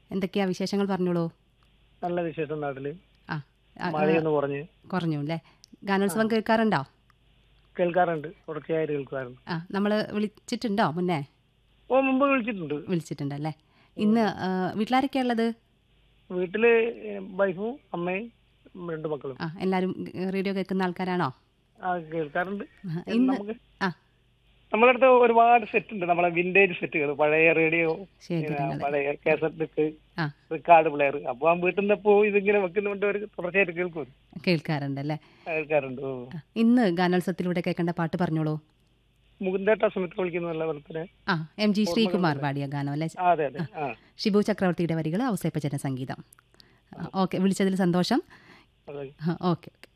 എന്തൊക്കെയാ വിശേഷങ്ങൾ പറഞ്ഞോളൂ നല്ല വിശേഷം നാട്ടില് ആ ആ, മഴയൊന്ന് കുറഞ്ഞ് കുറഞ്ഞു അല്ലേ ഗാനോത്സവം കേൾക്കാറുണ്ടോ കേൾക്കാറുണ്ട് തുടർച്ചയായിട്ട് കേൾക്കാറുണ്ട് ആ നമ്മൾ വിളിച്ചിട്ടുണ്ടോ മുന്നേ ഓ മുമ്പ് വിളിച്ചിട്ടുണ്ട് വിളിച്ചിട്ടുണ്ടല്ലേ ഇന്ന് ആ, വീട്ടിലാരൊക്കെയാ ഉള്ളത് വീട്ടില് വൈഫും അമ്മയും രണ്ട് മക്കളും ആ എല്ലാവരും റേഡിയോ കേൾക്കുന്ന ആൾക്കാരാണോ ആ കേൾക്കാറുണ്ട് ആ, ഇന്ന് നമുക്ക് ആ നമ്മളെ അടുത്ത് ഒരുപാട് സെറ്റ് ഉണ്ട് നമ്മളെ വിന്റേജ് സെറ്റുകൾ പഴയ റേഡിയോ ശരി പഴയ കേസറ്റ് ആ റിക്കാർഡ് പ്ലെയർ അപ്പൊ ആ വീട്ടിൽ നിന്ന് എപ്പോ ഇതിങ്ങനെ വെക്കുന്നതുകൊണ്ട് അവർ തുടർച്ചയായിട്ട് കേൾക്കും കേൾക്കാറുണ്ടല്ലേ കേൾക്കാറുണ്ട് ഓ ആ, ഇന്ന് ഗാനോത്സവത്തിലൂടെ കേൾക്കേണ്ട പാട്ട് പറഞ്ഞോളൂ മുകുന്ദേട്ട സമയത്ത് വിളിക്കുന്ന വെളുപ്പിനെ ആ എം ജി ശ്രീകുമാർ പാടിയ ഗാനം അല്ലേ ആ അതെ അതെ ആ ഷിബു ചക്രവർത്തിയുടെ വരികൾ ഔസേപ്പച്ചൻ്റെ സംഗീതം ഓക്കെ വിളിച്ചതിൽ സന്തോഷം അതെ ഓക്കെ ഓക്കെ